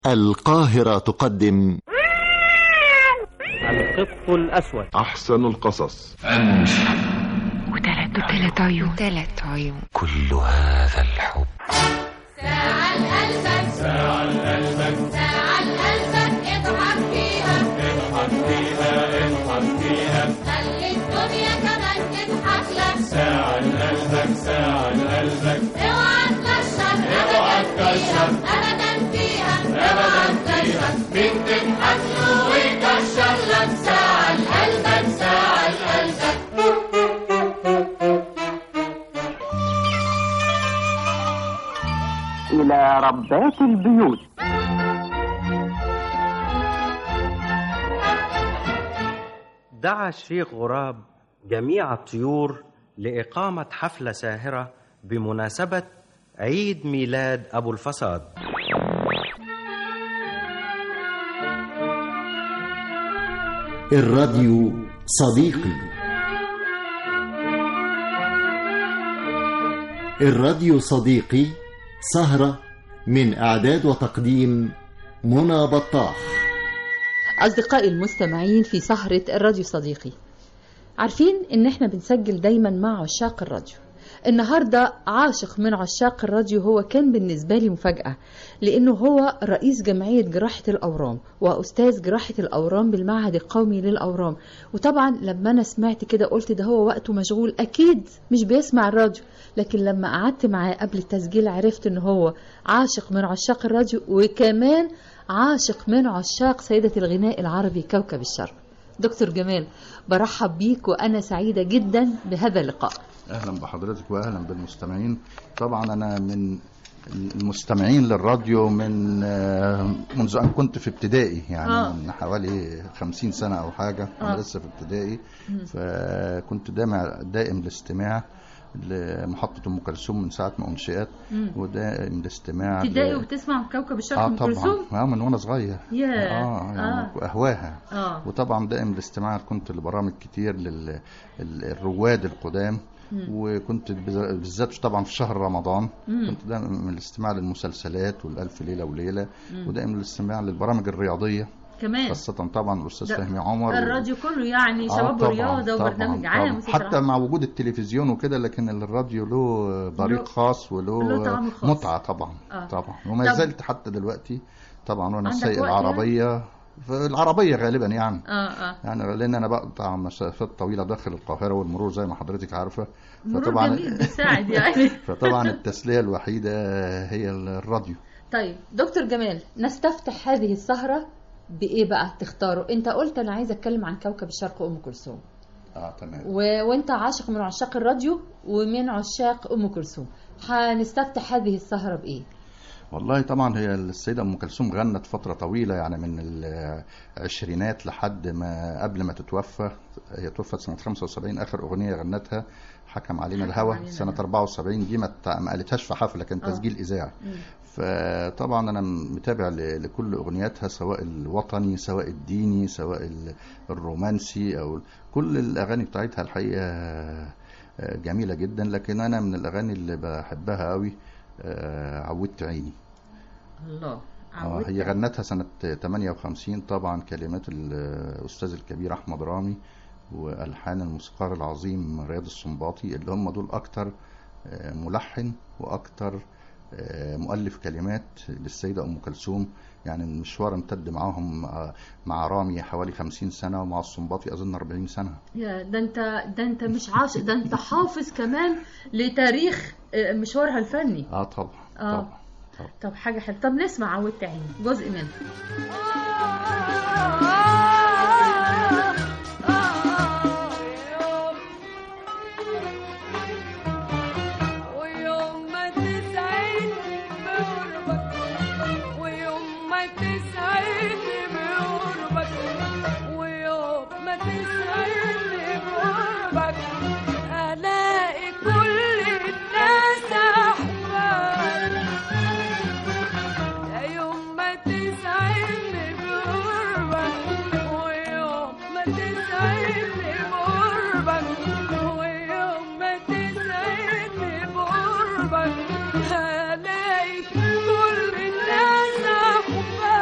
القاهرة تقدم القط الأسود أحسن القصص وثلاث وثلاث عيون ثلاث عيون كل هذا الحب ساعة لقلبك ساعة لقلبك ساعة لقلبك اضحك فيها اضحك فيها اضحك فيها خلي الدنيا كمان تضحك لك ساعة لقلبك ساعة لقلبك اوعى تكشر اوعى تكشر ابدا فيها ابدا فيها مين تضحك له ويكشر لك ساعة لقلبك ساعة لقلبك إلى ربات البيوت دعا الشيخ غراب جميع الطيور لإقامة حفلة ساهرة بمناسبة عيد ميلاد أبو الفساد الراديو صديقي الراديو صديقي سهرة من إعداد وتقديم منى بطاح أصدقائي المستمعين في سهرة الراديو صديقي عارفين إن إحنا بنسجل دايما مع عشاق الراديو النهاردة عاشق من عشاق الراديو هو كان بالنسبة لي مفاجأة لأنه هو رئيس جمعية جراحة الأورام وأستاذ جراحة الأورام بالمعهد القومي للأورام وطبعا لما أنا سمعت كده قلت ده هو وقته مشغول أكيد مش بيسمع الراديو لكن لما قعدت معاه قبل التسجيل عرفت إن هو عاشق من عشاق الراديو وكمان عاشق من عشاق سيدة الغناء العربي كوكب الشرق دكتور جمال برحب بيك وأنا سعيدة جدا بهذا اللقاء اهلا بحضرتك واهلا بالمستمعين طبعا انا من المستمعين للراديو من آه، منذ ان كنت في ابتدائي يعني آه. من حوالي خمسين سنه او حاجه آه. انا لسه في ابتدائي فكنت دائم دائم الاستماع لمحطة أم كلثوم من ساعة ما أنشئت ودائم الاستماع ابتدائي ل- وبتسمع كوكب الشرق اه ام طبعا كلثوم اه من وانا صغير ياه. اه يعني آه. اهواها اه وطبعا دائم الاستماع كنت لبرامج كتير للرواد القدام وكنت بز- بالذات طبعا في شهر رمضان كنت دائما من الاستماع للمسلسلات والألف ليلة وليلة ودائما الاستماع للبرامج الرياضية كمان خاصة طبعا الأستاذ ده فهمي عمر الراديو كله يعني آه شباب طبعاً، ورياضة طبعاً، وبرنامج طبعاً. عام وسهرة حتى مع وجود التلفزيون وكده لكن الراديو له بريق له- خاص له وله طعم خاص. متعة طبعا آه. طبعا وما طب- زلت حتى دلوقتي طبعا وانا عندك سايق وقت العربية في العربية غالبا يعني اه اه يعني لان انا بقطع مسافات طويله داخل القاهره والمرور زي ما حضرتك عارفه مرور جميل بيساعد يعني فطبعا التسليه الوحيده هي الراديو طيب دكتور جمال نستفتح هذه السهرة بإيه بقى تختاروا انت قلت انا عايزه اتكلم عن كوكب الشرق ام كلثوم اه تمام و... وانت عاشق من عشاق الراديو ومن عشاق ام كلثوم هنستفتح هذه السهرة بإيه والله طبعا هي السيده ام كلثوم غنت فتره طويله يعني من العشرينات لحد ما قبل ما تتوفى هي توفت سنه 75 اخر اغنيه غنتها حكم علينا حكم الهوى علينا سنه الهوى. 74 دي ما ت- ما قالتهاش في حفله كان آه. تسجيل اذاعي مم. فطبعا انا متابع ل- لكل اغنياتها سواء الوطني سواء الديني سواء ال- الرومانسي او كل الاغاني بتاعتها الحقيقه آه، جميله جدا لكن انا من الاغاني اللي بحبها قوي آه، عودت عيني الله آه، عودت هي غنتها سنة 58 طبعا كلمات الأستاذ الكبير أحمد رامي وألحان الموسيقار العظيم رياض السنباطي اللي هم دول أكتر آه، ملحن وأكتر آه، مؤلف كلمات للسيدة أم كلثوم يعني المشوار امتد معاهم آه، مع رامي حوالي 50 سنة ومع السنباطي أظن 40 سنة يا ده انت ده انت مش عاشق ده انت حافظ كمان لتاريخ آه، مشوارها الفني اه طبعا آه. طبعا طبعا طب حاجة حلوة طب نسمع عودت عيني جزء منها ويوم ما تسعدني بقربك ويوم ما تسعدني بقربك ويوم ما تسعدني بقربك ألاقي كل الناس أحباب يا يوم ما تسعدني بقربك ويوم ما تسعدني بقربك ويوم ما تسعدني بقربك هلاقي كل الناس أحباب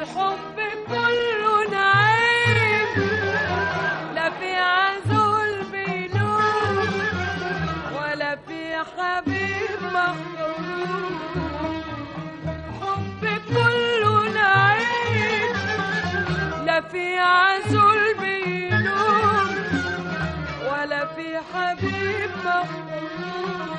الحب كله نعيم لا في عزول بينوم ولا في حبيب محروم حب كله نعيم لا في عزول بينوم ولا في حبيب محروم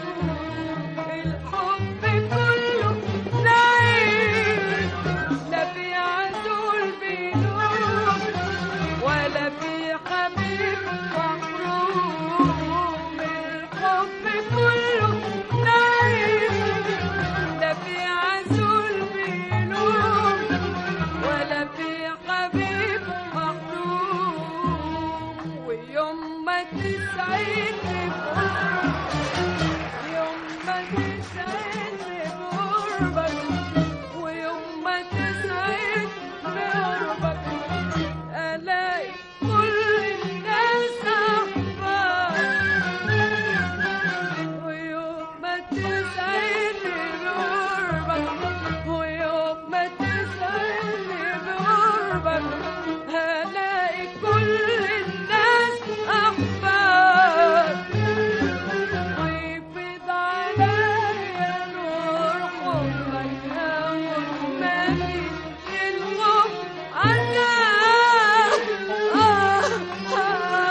الحب كله نعيم لا في عزول بينوم ولا في حبيب محروم الحب كله نعيم لا في عزول بينوم ولا في حبيب محروم ويوم ما تسعدني يوم ما تسعدني بقربك ويوم ما تسعدني بقربك ألاقي كل الناس أحباب ويوم ما تسعدني بقربك ويوم ما تسعدني بقربك هلاقي كل الناس أحباب ويفيض عليا نور حبك ومالي الحب عذاب آه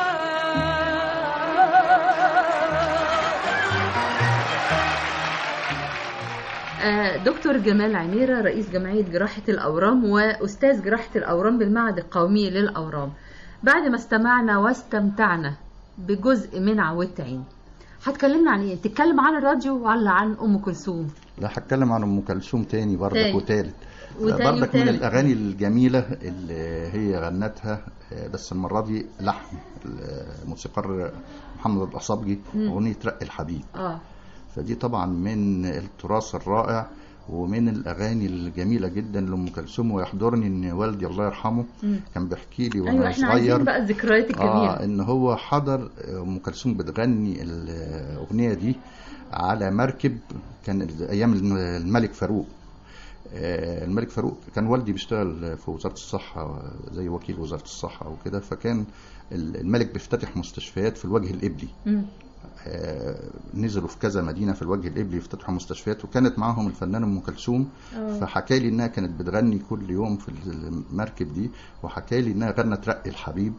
آه، دكتور جمال عميرة رئيس جمعية جراحة الأورام وأستاذ جراحة الأورام بالمعهد القومي للأورام بعد ما استمعنا واستمتعنا بجزء من عودت عين هتكلمنا عن ايه؟ تتكلم عن الراديو ولا عن ام كلثوم؟ لا هتكلم عن ام كلثوم تاني برضك تاني. وتالت وتاني برضك من وتالت. الاغاني الجميله اللي هي غنتها آه، بس المره دي لحن الموسيقار محمد الاصابجي مم. اغنيه رق الحبيب اه فدي طبعا من التراث الرائع ومن الاغاني الجميله جدا لام كلثوم ويحضرني ان والدي الله يرحمه مم. كان بيحكي لي وانا ايوه احنا عايزين صغير بقى الذكريات الجميله اه ان هو حضر ام كلثوم بتغني الاغنيه دي على مركب كان ايام الملك فاروق آه، الملك فاروق كان والدي بيشتغل في وزاره الصحه زي وكيل وزاره الصحه وكده فكان الملك بيفتتح مستشفيات في الوجه القبلي مم. آه، نزلوا في كذا مدينه في الوجه القبلي يفتتحوا مستشفيات وكانت معاهم الفنانه ام كلثوم آه. فحكى لي انها كانت بتغني كل يوم في المركب دي وحكى لي انها غنت رق الحبيب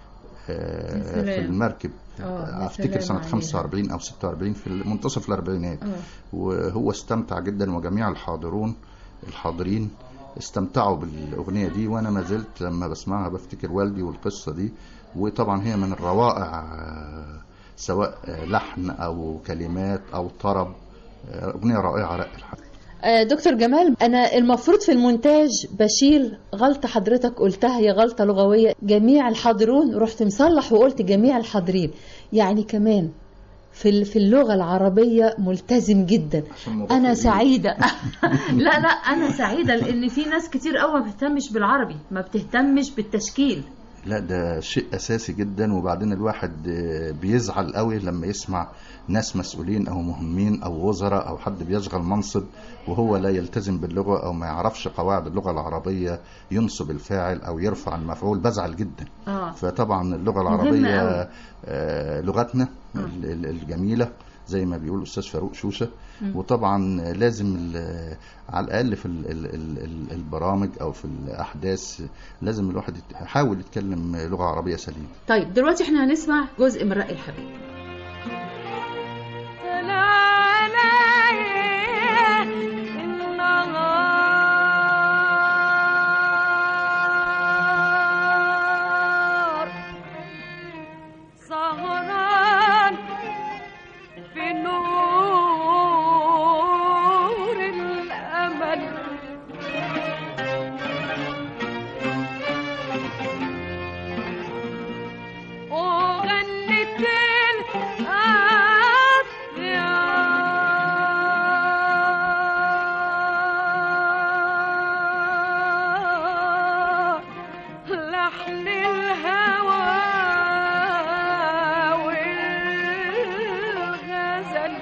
آه، يا سلام. في المركب آه، يا افتكر سلام سنه عليها. 45 او 46 في منتصف الاربعينات آه. وهو استمتع جدا وجميع الحاضرون الحاضرين استمتعوا بالاغنيه دي وانا ما زلت لما بسمعها بفتكر والدي والقصه دي وطبعا هي من الروائع آه، سواء آه، لحن او كلمات او طرب آه، اغنيه رائعه رق الحبيب آه، دكتور جمال انا المفروض في المونتاج بشيل غلطه حضرتك قلتها هي غلطه لغويه جميع الحاضرون رحت مصلح وقلت جميع الحاضرين يعني كمان في ال- في اللغه العربيه ملتزم جدا انا سعيده لا لا انا سعيده لان في ناس كتير قوي ما بتهتمش بالعربي ما بتهتمش بالتشكيل لا ده شيء اساسي جدا وبعدين الواحد آه، بيزعل قوي لما يسمع ناس مسؤولين او مهمين او وزراء او حد بيشغل منصب وهو لا يلتزم باللغه او ما يعرفش قواعد اللغه العربيه ينصب الفاعل او يرفع المفعول بزعل جدا اه فطبعا اللغه مهمة العربيه أوي. آه، لغتنا ال- ال- الجميله زي ما بيقول الاستاذ فاروق شوشه مم. وطبعا لازم ال- على الاقل في ال- ال- ال- ال- البرامج او في الاحداث لازم الواحد يت- يحاول يتكلم لغه عربيه سليمه طيب دلوقتي احنا هنسمع جزء من رأي الحبيب طلع علي النهار سهران في نور الأمل وغنت الأطيار لحن الهوى والغزل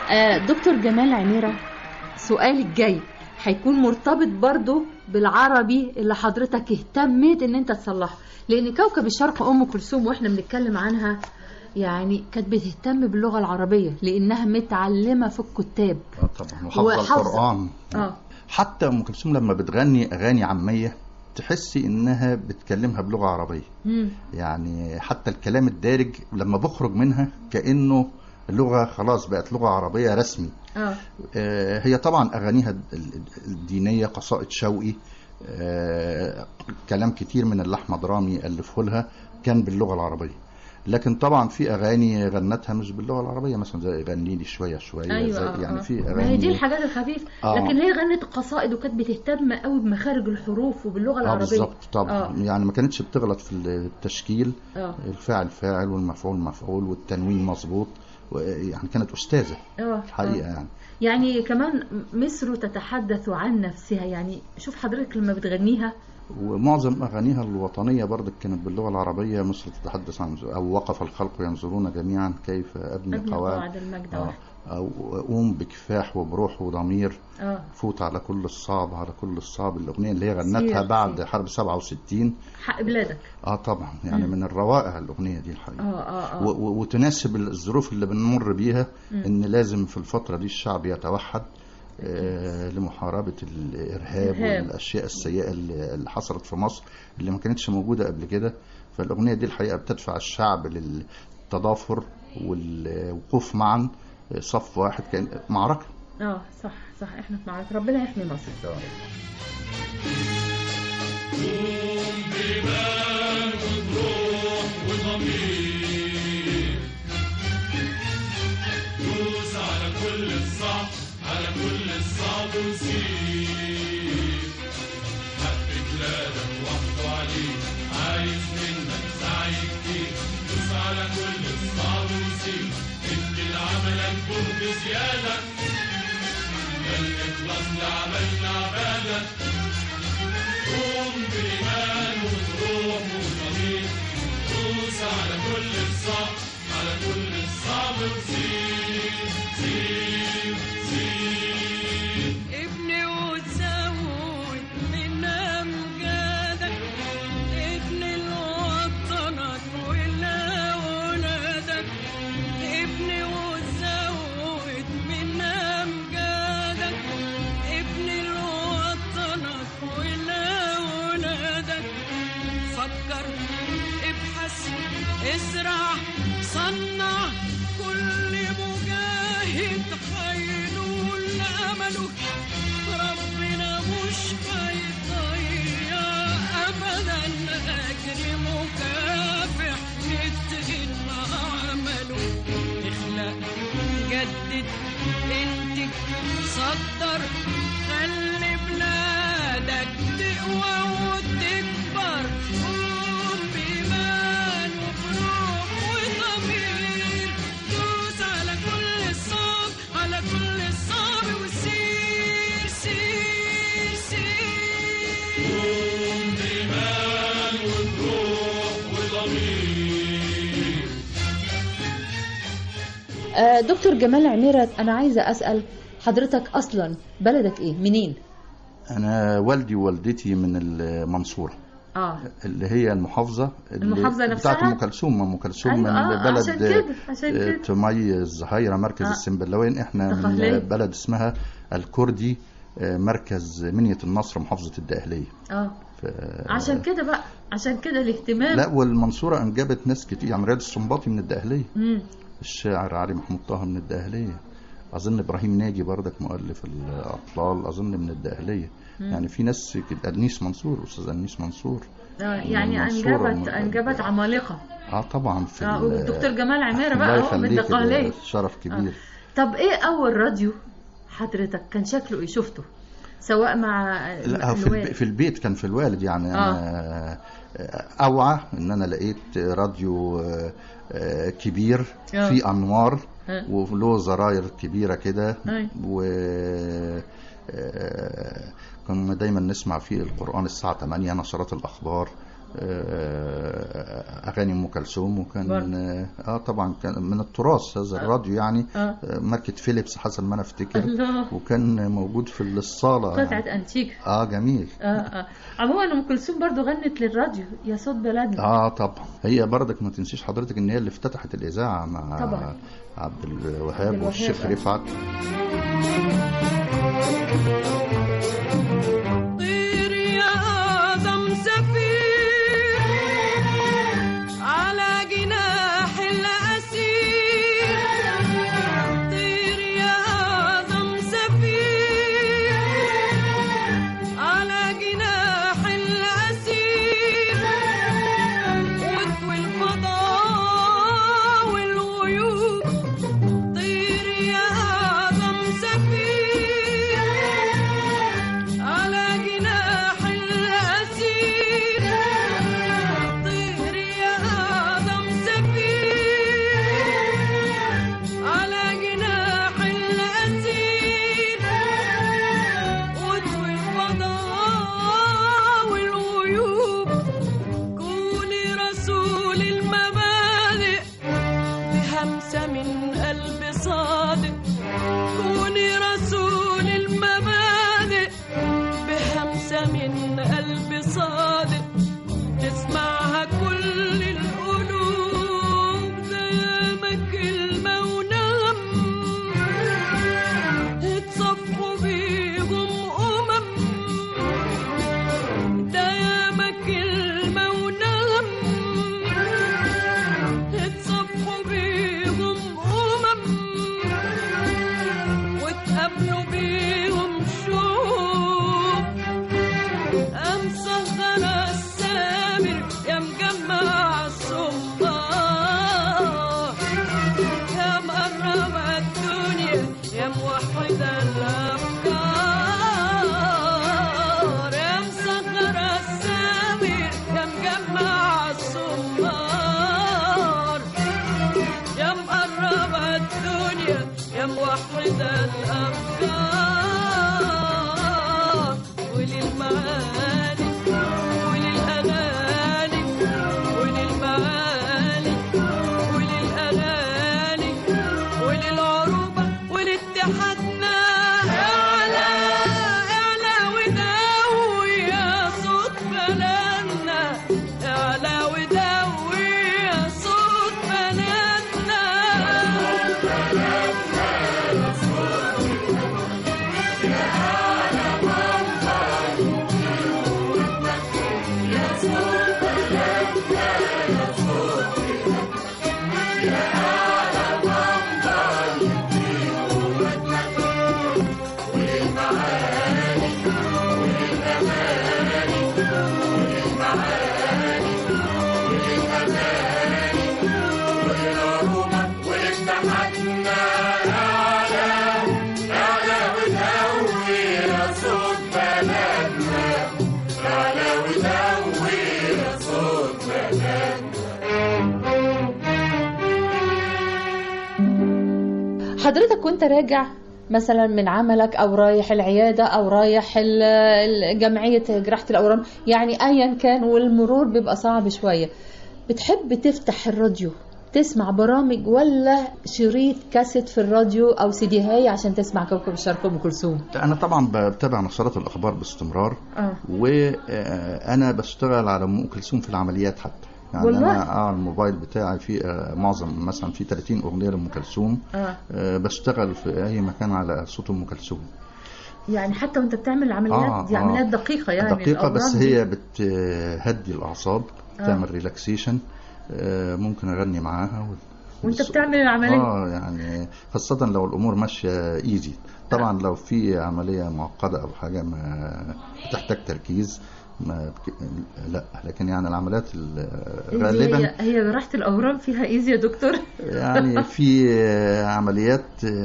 آه دكتور جمال عميرة سؤالي الجاي هيكون مرتبط برضو بالعربي اللي حضرتك اهتميت ان انت تصلحه لان كوكب الشرق ام كلثوم واحنا بنتكلم عنها يعني كانت بتهتم باللغة العربية لانها متعلمة في الكتاب اه طبعا وحافظه وحافظة. القران اه حتى ام كلثوم لما بتغني اغاني عاميه تحسي انها بتكلمها بلغه عربيه مم. يعني حتى الكلام الدارج لما بخرج منها كانه لغه خلاص بقت لغه عربيه رسمي اه آه، هي طبعا اغانيها ال- ال- الدينيه قصائد شوقي آه، كلام كتير من اللي احمد رامي الفه لها كان باللغه العربيه لكن طبعا في اغاني غنتها مش باللغه العربيه مثلا زي غني لي شويه شويه ايوه زي آه، يعني آه. في ما اغاني هي دي الحاجات الخفيفة آه. لكن هي غنت قصائد وكانت بتهتم قوي بمخارج الحروف وباللغة اه العربية بالظبط طبعا آه. يعني ما كانتش بتغلط في التشكيل اه الفاعل فاعل والمفعول مفعول والتنوين مظبوط و- يعني كانت استاذه اه الحقيقه آه. يعني يعني كمان مصر تتحدث عن نفسها يعني شوف حضرتك لما بتغنيها ومعظم اغانيها الوطنيه برضك كانت باللغه العربيه مصر تتحدث عن او وقف الخلق ينظرون جميعا كيف ابني ابني قواعد قواعد المجد آه. واحد. او قوم بكفاح وبروح وضمير اه فوت على كل الصعب على كل الصعب الاغنيه اللي هي غنتها سير، بعد سير. حرب 67 حق بلادك اه طبعا يعني مم. من الروائع الاغنيه دي الحقيقه اه اه و- اه و- وتناسب الظروف اللي بنمر بيها مم. ان لازم في الفتره دي الشعب يتوحد آه، لمحاربه الارهاب إرهاب. والاشياء السيئه اللي اللي حصلت في مصر اللي ما كانتش موجوده قبل كده فالاغنيه دي الحقيقه بتدفع الشعب للتضافر والوقوف معا آه، صف واحد كان معركه اه صح صح احنا في معركة ربنا يحمي مصر دوس على كل الصعب على كل الصعب وسيب حق بلادك وحده عليك عايز منك سعي كتير دوس على كل الصعب وسيب ادي لعملك جهد زيادة ده الإخلاص لعملنا عبادة قوم بإيمان وبروح وضمير دوس على كل الصعب على كل الصعب وسيب سيب سيب ابني وتزود من امجادك ابني لوطنك ولأولادك ابني وتزود من امجادك ابني لوطنك ولأولادك فكر ابحث ازرع صنع كل مجاهد هينول امله ربنا مش هيضيع ابدا اجر مكافح يتقن عمله اخلق جدد انتج صدر خلي بلادك تقوى وتكبر قوم بإيمان وبروح وضمير دوس على كل الصعب على كل الصعب وسير سير سير قوم بإيمان وبروح وضمير آه دكتور جمال عميرة انا عايزة اسأل حضرتك اصلا بلدك ايه منين انا والدي ووالدتي من المنصوره اه اللي هي المحافظه اللي المحافظة بتاعت نفسها؟ ام كلثوم ام كلثوم أيوة، من آه، بلد عشان كده، عشان آه، كده. تمي الزهايره مركز آه. السنبلاوين احنا من تخلية. بلد اسمها الكردي آه، مركز منيه النصر محافظه الدقهليه اه ف... عشان كده بقى عشان كده الاهتمام لا والمنصوره انجبت ناس كتير يعني رياض السنباطي من الدقهليه مم. الشاعر علي محمود طه من الدقهلية أظن إبراهيم ناجي بردك مؤلف الأطلال أظن من الدقهلية يعني في ناس كده أنيس منصور أستاذ أنيس منصور آه يعني المنصورة انجبت من- انجبت عمالقة اه طبعا في اه ال- والدكتور جمال عميرة الله بقى هو من يخليك الدقهلية شرف كبير طب ايه اول راديو حضرتك كان شكله ايه شفته سواء مع لا هو في, الوالد. الب... في البيت كان في الوالد يعني انا اوعى ان انا لقيت راديو آه، آه، كبير آه. فيه انوار آه. وله زراير كبيره كده أي. و آه، كنا دايما نسمع فيه القران الساعه 8 نشرات الاخبار آه، اغاني ام كلثوم وكان برضه. اه آه، طبعا كان من التراث هذا الراديو يعني آه. آه، ماركه فيليبس حسب ما انا افتكر الله وكان موجود في الصاله قطعة يعني. أنتيك اه جميل آه آه. عموما أم كلثوم برضو غنت للراديو يا صوت بلدنا اه طبعا هي برضك ما تنسيش حضرتك ان هي اللي افتتحت الاذاعه مع طبعا. عبد عبد الوهاب الوهاب، والشيخ آه. رفعت طير يا آدم سفير على جناح الأسير طير يا آدم سفير على جناح الأسير واطوي الفضاء والغيوب طير يا آدم سفير على جناح الأسير طير يا آدم سفير على جناح الأسير واطوي الفضاء والغيوب كوني رسول المبادئ بهمسة من قلب صادق كوني رسول المبادئ بهمسة من قلب صادق تسمعها كل القلوب دايما كلمة ونغم اتصفوا بيهم أمم دايما كلمة ونغم اتصفوا بيهم أمم وتقابلوا بيهم شوق أم صغر السامر يا مجمع الصمار يا مقرب الدنيا يا موحد الأفكار يا مصغر السامر يا مجمع الصمار يا مقرب الدنيا يا موحد الأفكار وللمعاني وللأغاني وللمعاني وللأغاني وللعروبة ولاتحادنا اعلى اعلى وداوي يا صوت بلدنا اعلى وداوي يا صوت بلدنا حضرتك وانت راجع مثلا من عملك او رايح العياده او رايح ال- ال- جمعيه جراحه الاورام يعني ايا كان والمرور بيبقى صعب شويه بتحب تفتح الراديو تسمع برامج ولا شريط كاسيت في الراديو او سي دي هاي عشان تسمع كوكب الشرق ام كلثوم انا طبعا بتابع نشرات الاخبار باستمرار اه وانا بشتغل على ام كلثوم في العمليات حتى يعني والله؟ انا اه الموبايل بتاعي فيه آه، معظم مثلا في 30 اغنيه لام كلثوم اه آه، بشتغل في اي مكان على صوت ام كلثوم يعني حتى وانت بتعمل العمليات آه، دي آه. عمليات دقيقه يعني دقيقه بس الأورام دي. هي بتهدي الاعصاب بتعمل ريلاكسيشن آه، ممكن اغني معاها و- وانت بس- بتعمل العمليه اه يعني خاصة لو الأمور ماشية ايزي طبعا لو في عملية معقدة أو حاجة ما بتحتاج تركيز ما بك... لا لكن يعني العمليات ال- إيزي غالبا هي هي جراحه الاورام فيها ايزي يا دكتور يعني في عمليات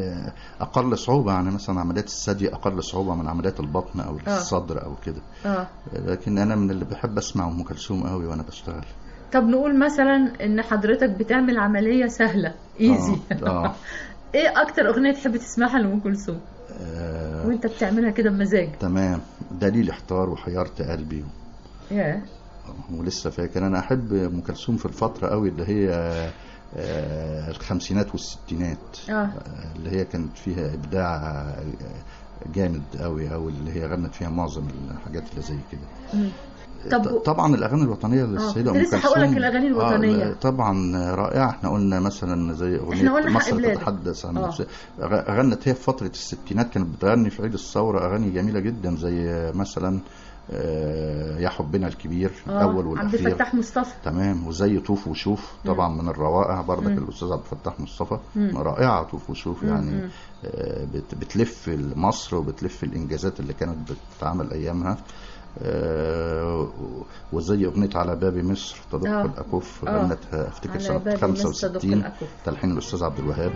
أقل صعوبة يعني مثلا عمليات الثدي أقل صعوبة من عمليات البطن أو آه. الصدر أو كده اه لكن أنا من اللي بحب أسمع أم كلثوم قوي وأنا بشتغل طب نقول مثلا ان حضرتك بتعمل عمليه سهله ايزي آه. آه. ايه اكتر اغنيه تحب تسمعها لام كلثوم آه. وانت بتعملها كده بمزاج تمام دليل احتار وحيرت قلبي ياه ولسه فاكر انا احب ام كلثوم في الفتره قوي اللي هي آه، الخمسينات والستينات اه آه، اللي هي كانت فيها ابداع آه، جامد قوي او اللي هي غنت فيها معظم الحاجات اللي زي كده مم. طب ط- طبعا الاغاني الوطنيه للسيده كنت ام لسه كلثوم هقول لك الأغاني الوطنية. آه طبعا رائعه احنا قلنا مثلا زي إحنا قلنا اغنيه حق مصر بلادك. تتحدث عن آه. نفسها غ- غنت هي في فتره الستينات كانت بتغني في عيد الثوره اغاني جميله جدا زي مثلا آه، يا حبنا الكبير آه، الاول عبد والاخير الفتاح مصطفى تمام وزي طوف وشوف طبعا من الروائع برضك مم. الاستاذ عبد الفتاح مصطفى مم. رائعه طوف وشوف مم. يعني مم. آه، بت- بتلف مصر وبتلف الانجازات اللي كانت بتتعمل ايامها آه، وزي اغنيه على باب مصر تدق آه. الاكف آه. غنتها افتكر على سنه باب مصر تدق 65 الأكف. تلحين الاستاذ عبد الوهاب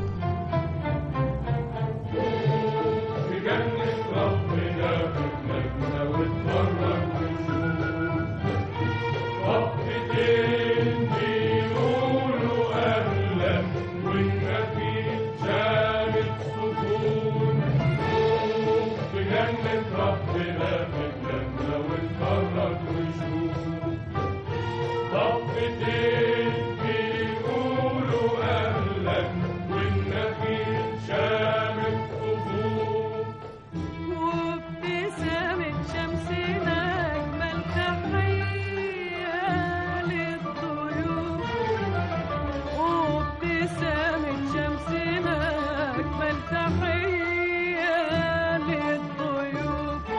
بجنة ربنا بلادنا واتفرج وشوف خطتين بيقولوا أهلا والنبي شامت سكون شوف بجنة ربنا بلادنا واتفرج وشوف خطتين بيقولوا أهلا والنبي شامت سكون وابتسامة شمسنا أجمل تحية للضيوف وابتسامة شمسنا أجمل تحية للضيوف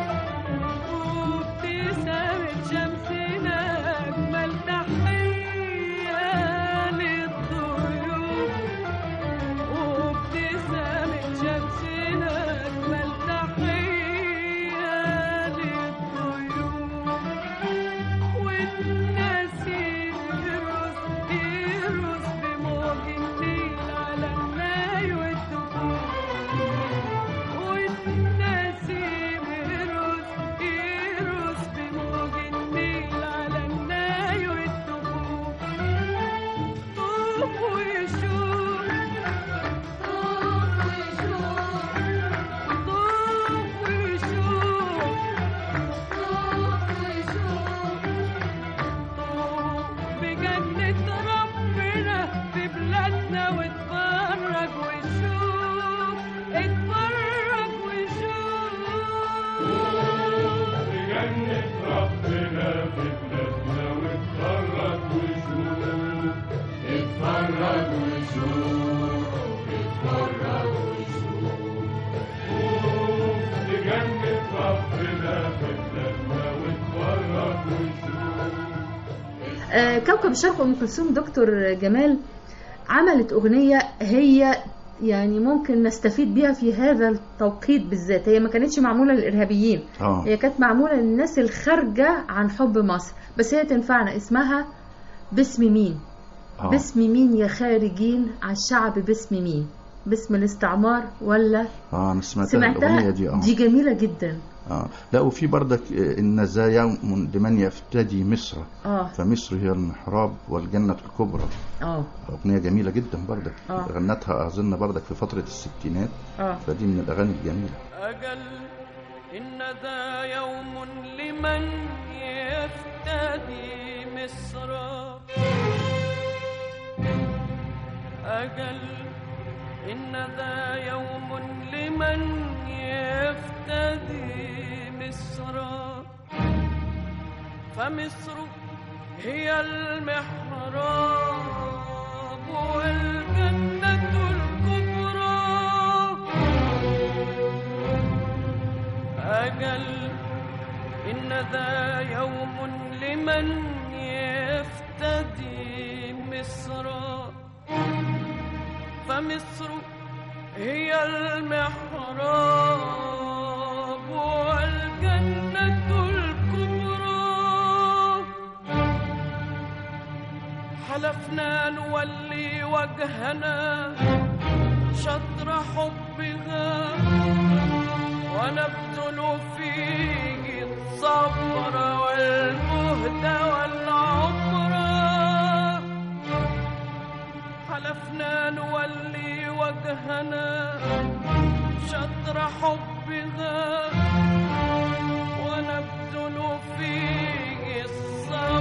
وابتسامة شمسنا أجمل تحية للضيوف وابتسامة شمسنا أجمل تحية للطيور والنسيم يرقص يرقص بموج النيل على الناي والدخول والنسيم يرقص يرقص بموج النيل على الناي والدخول طوف ويشوف طوف ويشوف طوف ويشوف طوف ويشوف طوف بجنة ربنا في بلادنا واتفرج وشوف اتفرج وشوف بجنة ربنا في بلادنا واتفرج وشوف اتفرج وشوف اتفرج وشوف شوف بجنة ربنا في بلادنا واتفرج وشوف آه، كوكب الشرق ام كلثوم دكتور جمال عملت اغنيه هي يعني ممكن نستفيد بيها في هذا التوقيت بالذات هي ما كانتش معموله للارهابيين اه هي كانت معموله للناس الخارجه عن حب مصر بس هي تنفعنا اسمها باسم مين اه باسم مين يا خارجين على الشعب باسم مين باسم الاستعمار ولا اه انا سمعتها الاغنيه سمعتها دي اه دي جميله جدا اه لا وفي بردك آه، ان ذا يوم لمن يفتدي مصر اه فمصر هي المحراب والجنة الكبرى اه أغنية جميلة جدا بردك آه. غنتها أظن بردك في فترة الستينات اه فدي من الأغاني الجميلة أجل إن ذا يوم لمن يفتدي مصر أجل إن ذا يوم لمن يفتدي مصر فمصر هي المحراب والجنة الكبرى أجل إن ذا يوم لمن يفتدي مصر فمصر هي المحراب والجنة الكبرى حلفنا نولي وجهنا شطر حبها ونبذل فيه الصبر والمهد والعمر حلفنا نولي وجهنا شطر حبها ونبذل فيه الصبر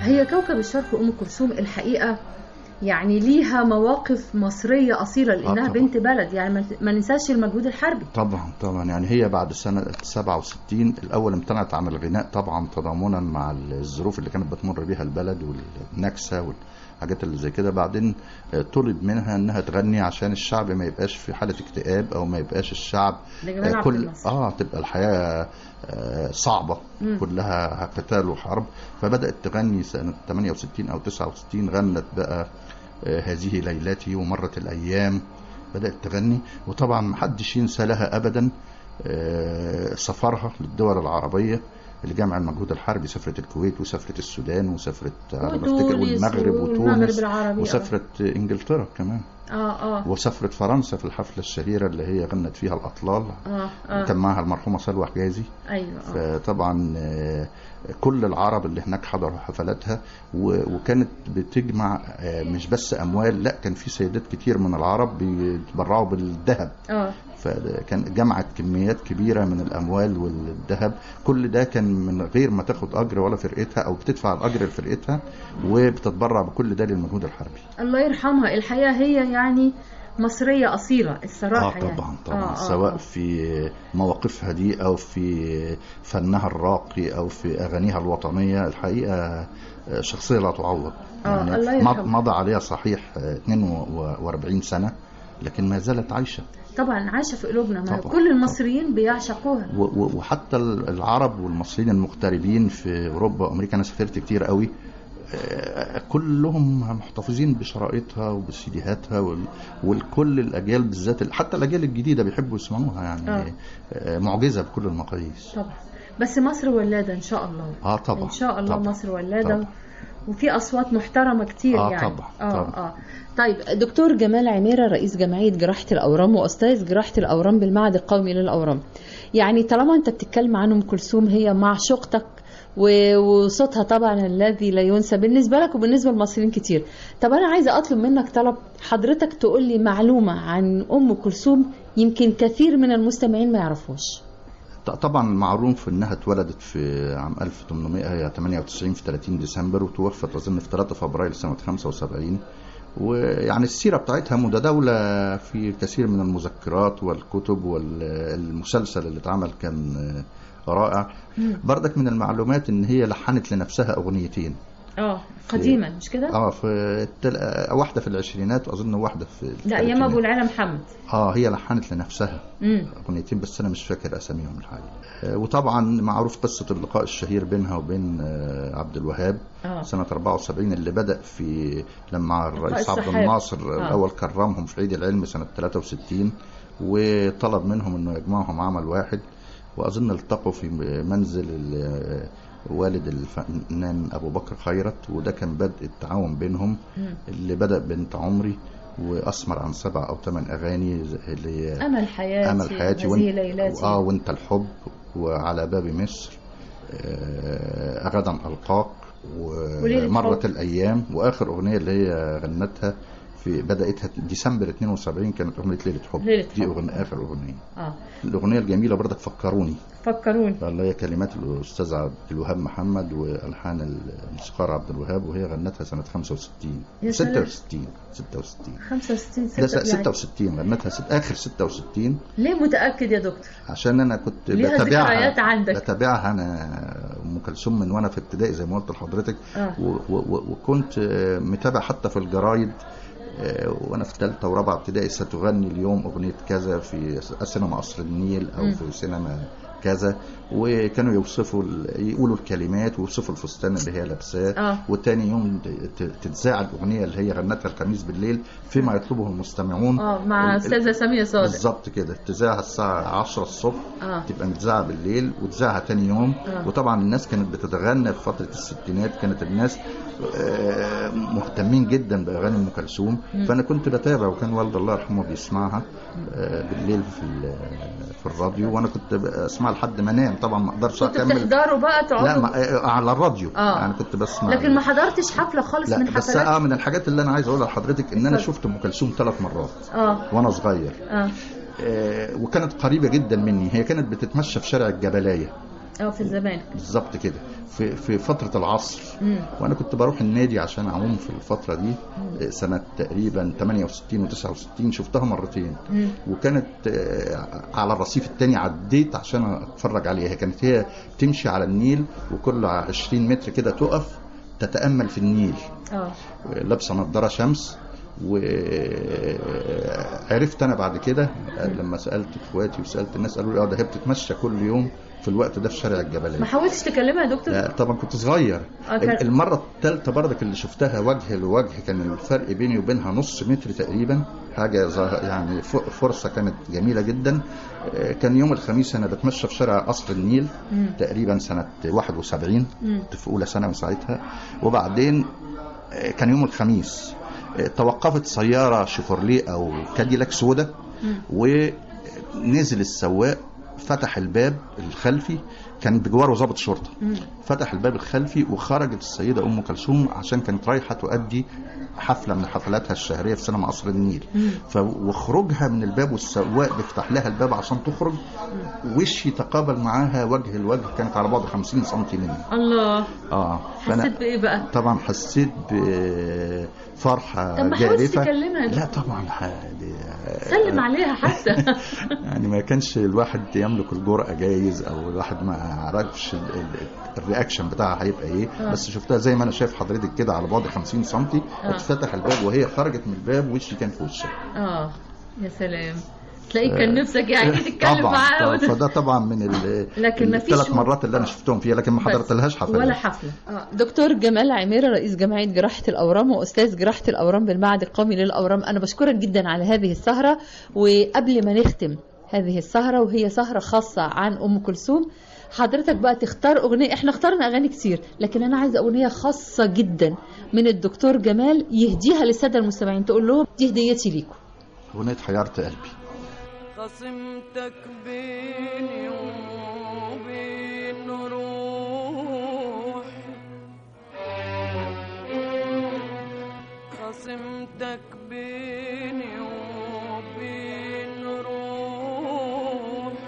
هي كوكب الشرق ام كلثوم الحقيقه يعني ليها مواقف مصريه اصيله لانها طبعا. بنت بلد يعني ما- ما ننساش المجهود الحربي طبعا طبعا يعني هي بعد سنة 67 الأول امتنعت عن الغناء طبعا تضامنا مع الظروف اللي كانت بتمر بيها البلد والنكسة والحاجات اللي زي كده بعدين آه، طلب منها انها تغني عشان الشعب ما يبقاش في حالة اكتئاب او ما يبقاش الشعب لجمال آه، عبد كل الناصر. اه تبقى الحياة آه، صعبة مم. كلها قتال وحرب فبدأت تغني سنة 68 أو 69 غنت بقى آه، هذه ليلتي ومرت الأيام بدأت تغني وطبعا محدش ينسى لها أبدا آه، سفرها للدول العربية لجمع المجهود الحربي سافرت الكويت وسافرت السودان وسافرت على ما افتكر وتونس والمغرب والمغرب وتونس العربي، آه. وسافرت انجلترا كمان اه اه وسافرت فرنسا في الحفلة الشهيرة اللي هي غنت فيها الأطلال اه اه كان معها المرحومة سلوى حجازي ايوه اه فطبعا آه، كل العرب اللي هناك حضروا حفلاتها و- وكانت بتجمع آه، مش بس اموال لا كان في سيدات كتير من العرب بيتبرعوا بالذهب اه فكان جمعت كميات كبيره من الاموال والذهب كل ده كان من غير ما تاخد اجر ولا فرقتها او بتدفع الاجر لفرقتها وبتتبرع بكل ده للمجهود الحربي الله يرحمها الحقيقه هي يعني مصريه اصيله الصراحه اه يعني طبعا طبعا آه، آه، سواء آه. في مواقفها دي او في فنها الراقي او في اغانيها الوطنيه الحقيقه آه، شخصيه لا تعوض آه، الله يرحمها. مض- مضى عليها صحيح آه، 42 سنه لكن ما زالت عايشه طبعا عايشه في قلوبنا ما طبعاً، كل المصريين بيعشقوها و- و- وحتى العرب والمصريين المغتربين في اوروبا وامريكا انا سافرت كتير قوي آه، كلهم محتفظين بشرائطها وبسيديهاتها وال- والكل الاجيال بالذات حتى الاجيال الجديده بيحبوا يسمعوها يعني آه. آه، معجزه بكل المقاييس طبعا بس مصر ولاده ان شاء الله اه طبعا ان شاء الله طبعا. مصر ولاده طبعا. وفي اصوات محترمه كتير آه، يعني طبعا، اه طبعا. اه طيب دكتور جمال عميره رئيس جمعيه جراحه الاورام واستاذ جراحه الاورام بالمعهد القومي للاورام يعني طالما انت بتتكلم عن ام كلثوم هي معشوقتك و- وصوتها طبعا الذي لا ينسى بالنسبه لك وبالنسبه للمصريين كتير طب انا عايزه اطلب منك طلب حضرتك تقول لي معلومه عن ام كلثوم يمكن كثير من المستمعين ما يعرفوش ط- طبعا معروف انها اتولدت في عام 1898 في 30 ديسمبر وتوفت اظن في 3 فبراير سنه 75 ويعني السيره بتاعتها متداوله في كثير من المذكرات والكتب والمسلسل اللي اتعمل كان رائع بردك من المعلومات ان هي لحنت لنفسها اغنيتين اه قديما مش كده اه في التل... واحده في العشرينات واظن واحده في ده ايام ابو الثلاثينات. العلا محمد اه هي لحنت لنفسها امم اغنيتين بس انا مش فاكر اساميهم الحقيقه آه، وطبعا معروف قصه اللقاء الشهير بينها وبين آه، عبد الوهاب اه سنه 74 اللي بدا في لما الرئيس عبد السحاب. الناصر آه. الاول كرمهم في عيد العلم سنه 63 وطلب منهم انه يجمعهم عمل واحد واظن التقوا في منزل ال- والد الفنان ابو بكر خيرت وده كان بدء التعاون بينهم مم. اللي بدا بنت عمري واسمر عن سبع او ثمان اغاني زي- اللي هي امل حياتي امل حياتي هذه ليلاتي اه وانت الحب وعلى باب مصر آه، غدا القاك وليلة ومرت حب. الايام واخر اغنيه اللي هي غنتها في بداتها ديسمبر 72 كانت اغنيه ليله حب ليلة دي حب. اغنيه اخر اغنيه اه الاغنيه الجميله برضك فكروني فكروني اللي هي كلمات الاستاذ عبد الوهاب محمد والحان الموسيقار عبد الوهاب وهي غنتها سنه 65 يا سلام. 66 66 65 ده ستة يعني 66 غنتها ست اخر 66 ليه متاكد يا دكتور عشان انا كنت ليها بتابعها ذكريات عندك. بتابعها انا ام كلثوم من وانا في ابتدائي زي ما قلت لحضرتك آه. و- و- و- وكنت آه، متابع حتى في الجرايد آه، وانا في ثالثه ورابعه ابتدائي ستغني اليوم اغنيه كذا في سينما قصر النيل او مم. في سينما كذا وكانوا يوصفوا ال- يقولوا الكلمات ويوصفوا الفستان اللي هي لابساه آه. وتاني يوم ت- تتذاع الاغنيه اللي هي غنتها الخميس بالليل فيما يطلبه المستمعون اه مع ال- استاذه ساميه صادق بالظبط كده تذاعها الساعة 10 الصبح اه تبقى متذاعة بالليل وتذاعها تاني يوم آه. وطبعا الناس كانت بتتغنى في فترة الستينات كانت الناس آه، مهتمين جدا بأغاني أم كلثوم فأنا كنت بتابع وكان والد الله يرحمه بيسمعها آه، بالليل في ال- في الراديو وأنا كنت بسمعها لحد ما أنام طبعا ما أقدرش كنت أكمل بتحضروا بقى لا تقعدوا ما آه، على الراديو آه. يعني كنت بسمع لكن ما حضرتش حفله خالص لا من بس حفلات اه من الحاجات اللي انا عايز اقولها لحضرتك ان انا اتفضل. شفت ام كلثوم ثلاث مرات اه وانا صغير اه آه، وكانت قريبة جدا مني هي كانت بتتمشى في شارع الجبلاية اه في الزمالك بالظبط كده في في فتره العصر مم. وانا كنت بروح النادي عشان اعوم في الفتره دي آه، سنه تقريبا 68 و69 شفتها مرتين مم. وكانت آه، على الرصيف الثاني عديت عشان اتفرج عليها كانت هي تمشي على النيل وكل 20 متر كده تقف تتامل في النيل اه لابسه نظاره شمس وعرفت انا بعد كده لما سالت اخواتي وسالت الناس قالوا لي اه ده هي بتتمشى كل يوم في الوقت ده في شارع الجبليه ما حاولتش تكلمها يا دكتور لا طبعا كنت صغير آه، كان- المره الثالثه برضك اللي شفتها وجه لوجه كان الفرق بيني وبينها نص متر تقريبا حاجه ظه- يعني ف- فرصه كانت جميله جدا آه، كان يوم الخميس انا بتمشى في شارع قصر النيل مم. تقريبا سنه 71 مم. كنت في اولى ثانوي ساعتها وبعدين آه، كان يوم الخميس آه، توقفت سياره شيفورليه او كاديلاك سودا مم. ونزل السواق فتح الباب الخلفي كان بجواره ضابط شرطه مم. فتح الباب الخلفي وخرجت السيده ام كلثوم عشان كانت رايحه تؤدي حفله من حفلاتها الشهريه في سينما قصر النيل مم. ف وخروجها من الباب والسواق بيفتح لها الباب عشان تخرج وشي تقابل معاها وجه الوجه كانت على بعد 50 سم مني الله اه حسيت بايه بقى طبعا حسيت بفرحه طب ما حاولتش جارفه تكلمها يا لا دكتور؟ طبعا ح- دي- سلم عليها حتى يعني ما كانش الواحد يملك الجرأة جايز او الواحد ما عرفش ال- ال- الرياكشن بتاعها هيبقى ايه آه. بس شفتها زي ما انا شايف حضرتك كده على بعد 50 سم آه. اتفتح الباب وهي خرجت من الباب وشي كان في وشها اه يا سلام تلاقيك كان نفسك يعني تتكلم طبعا معاها طبعا. وت- فده طبعا من ال لكن مفيش الثلاث و- مرات اللي انا شفتهم فيها لكن ما بس. حضرتلهاش حفلات ولا حفلة آه. دكتور جمال عميرة رئيس جمعية جراحة الأورام وأستاذ جراحة الأورام بالمعهد القومي للأورام أنا بشكرك جدا على هذه السهرة وقبل ما نختم هذه السهرة وهي سهرة خاصة عن أم كلثوم حضرتك بقى تختار أغنية احنا اخترنا أغاني كتير لكن أنا عايزة أغنية خاصة جدا من الدكتور جمال يهديها للسادة المستمعين تقول لهم دي هديتي ليكم اغنيه حيرت قلبي خصمتك بيني وبين روحي خصمتك بيني وبين روحي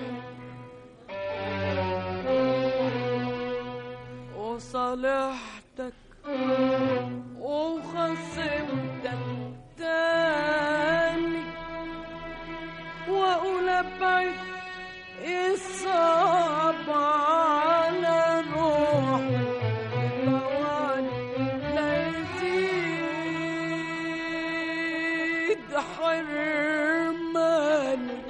وصالحتك وخصمتك تاني واقول ابعد الصعب على روحي طوالي لا يزيد حرماني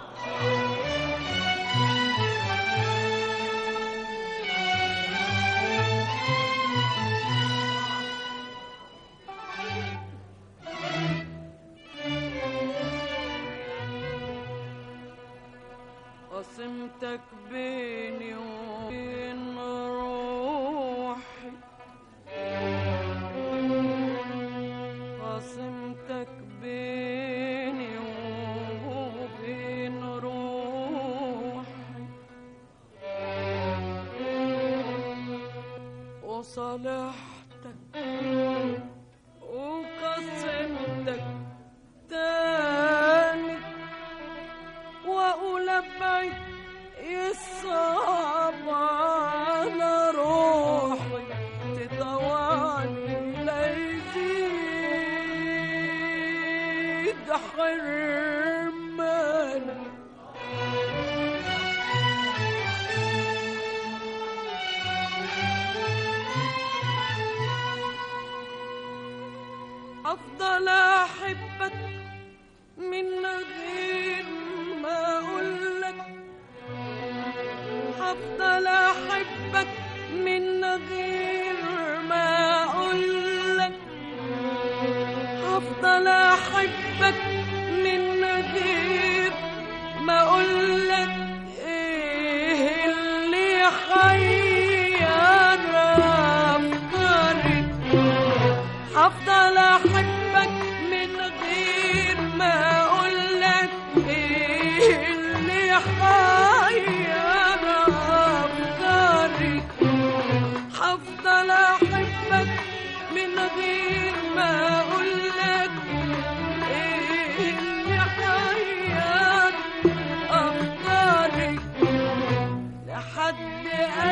قسمتك بيني وبين روحي قسمتك بيني وبين روحي وصالحتك وقسمتك تاني واقول ابعد الصعب على روحي تطوعني لا يزيد حرماني افضل احبك من غير ما اقولك هفضل احبك من غير ما اقولك هفضل احبك من غير ما اقولك ايه اللي حير افكاري هفضل احبك من غير ما اقولك ايه اللي حير افكاري هفضل احبك من غير ما اقولك ايه اللي حير افكاري لحد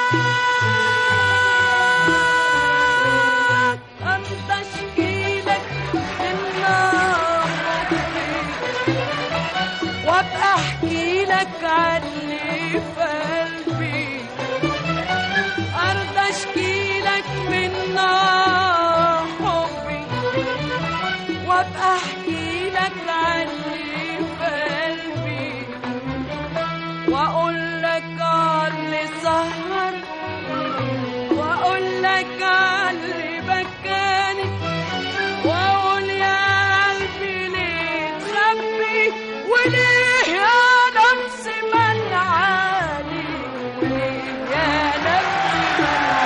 أنت أشكيلك النار وابقى احكي لك عن اللي في قلبي ارضى اشكي لك من نار حبي وابقى احكي لك عن اللي في قلبي واقول لك عن اللي سهر واقول لك عن اللي بكاني واقول يا قلبي ليه تخبي وليه يا نفسي منعاني وليه يا نفسي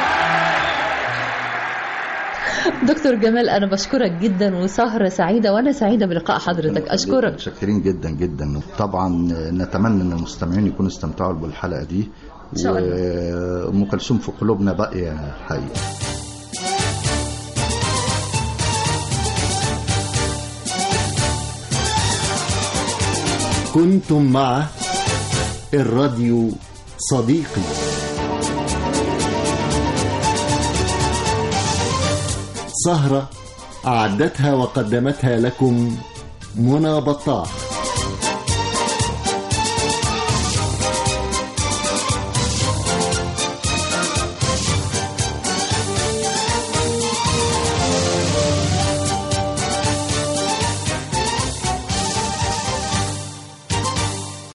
دكتور جمال أنا بشكرك جدا وسهرة سعيدة وأنا سعيدة بلقاء حضرتك أشكرك متشكرين جدا جدا طبعا نتمنى ان المستمعين يكونوا استمتعوا بالحلقه دي إن شاء الله. وام كلثوم في قلوبنا باقيه الحقيقه كنتم مع الراديو صديقي سهرة أعدتها وقدمتها لكم منى بطاح